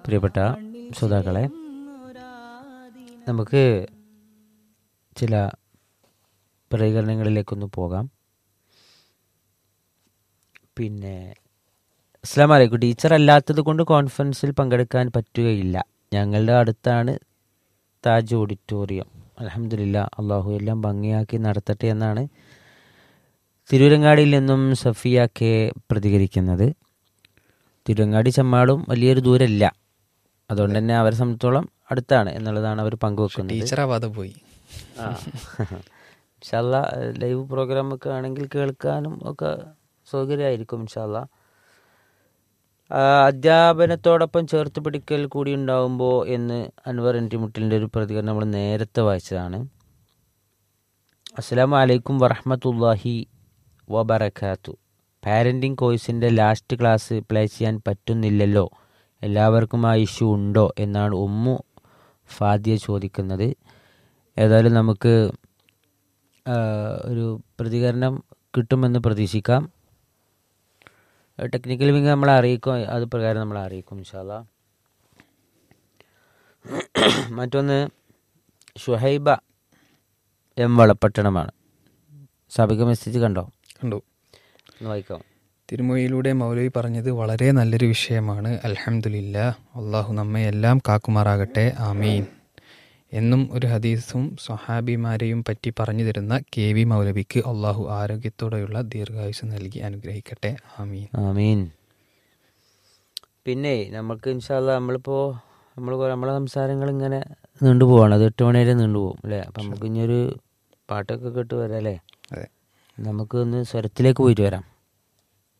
പ്രിയപ്പെട്ട ശ്രോതാക്കളെ നമുക്ക് ചില പ്രതികരണങ്ങളിലേക്കൊന്ന് പോകാം പിന്നെ അസ്സാം വലൈക്കും ടീച്ചർ അല്ലാത്തത് കൊണ്ട് കോൺഫറൻസിൽ പങ്കെടുക്കാൻ പറ്റുകയില്ല ഞങ്ങളുടെ അടുത്താണ് താജ് ഓഡിറ്റോറിയം അലഹമില്ല അള്ളാഹു എല്ലാം ഭംഗിയാക്കി നടത്തട്ടെ എന്നാണ് തിരൂരങ്ങാടിയിൽ നിന്നും സഫിയ കെ പ്രതികരിക്കുന്നത് തിരുവങ്ങാടി ചെമ്മാടും വലിയൊരു ദൂരമില്ല അതുകൊണ്ട് തന്നെ അവരെ സംബന്ധിച്ചോളം അടുത്താണ് എന്നുള്ളതാണ് അവർ പങ്കുവെക്കുന്നത് ടീച്ചറാവാതെ പോയി ആ ഇൻഷാല്ല ലൈവ് പ്രോഗ്രാം ഒക്കെ ആണെങ്കിൽ കേൾക്കാനും ഒക്കെ സൗകര്യമായിരിക്കും ഇൻഷാല്ല അധ്യാപനത്തോടൊപ്പം ചേർത്ത് പിടിക്കൽ കൂടി ഉണ്ടാവുമ്പോൾ എന്ന് അൻവർ എൻറ്റിമുട്ടിലിൻ്റെ ഒരു പ്രതികരണം നമ്മൾ നേരത്തെ വായിച്ചതാണ് അസ്സാം വലൈക്കും വറഹമത്തല്ലാഹി വബറക്കാത്തു പാരൻറ്റിങ് കോഴ്സിൻ്റെ ലാസ്റ്റ് ക്ലാസ് പ്ലേ ചെയ്യാൻ പറ്റുന്നില്ലല്ലോ എല്ലാവർക്കും ആ ഇഷ്യൂ ഉണ്ടോ എന്നാണ് ഉമ്മു ഫാദിയ ചോദിക്കുന്നത് ഏതായാലും നമുക്ക് ആ, ഒരു പ്രതികരണം കിട്ടുമെന്ന് പ്രതീക്ഷിക്കാം ടെക്നിക്കൽ വിങ് നമ്മളെ അറിയിക്കും അത് പ്രകാരം നമ്മളെ അറിയിക്കും ഇൻഷാല്ല മറ്റൊന്ന് ഷുഹൈബ എം വളപ്പട്ടണമാണ് സാബിക മെസ്സേജ് കണ്ടോ കണ്ടു ഒന്ന് വായിക്കാം തിരുമൊഴിയിലൂടെ മൗലവി പറഞ്ഞത് വളരെ നല്ലൊരു വിഷയമാണ് അൽഹംദുലില്ല അള്ളാഹു നമ്മെ എല്ലാം കാക്കുമാറാകട്ടെ ആമീൻ എന്നും ഒരു ഹദീസും സ്വഹാബിമാരെയും പറ്റി പറഞ്ഞു തരുന്ന കെ വി മൗലവിക്ക് അള്ളാഹു ആരോഗ്യത്തോടെയുള്ള ദീർഘായുസ് നൽകി അനുഗ്രഹിക്കട്ടെ ആമീൻ ആമീൻ പിന്നെ നമുക്ക് ഇൻഷാല്ല നമ്മളിപ്പോൾ നമ്മൾ നമ്മളെ സംസാരങ്ങൾ ഇങ്ങനെ നീണ്ടു പോവാണ് അത് എട്ട് മണി വരെ നീണ്ടു പോകും അല്ലേ അപ്പം നമുക്ക് ഇനിയൊരു പാട്ടൊക്കെ കേട്ട് വരാം അല്ലേ അതെ നമുക്ക് ഒന്ന് സ്വരത്തിലേക്ക് പോയിട്ട് വരാം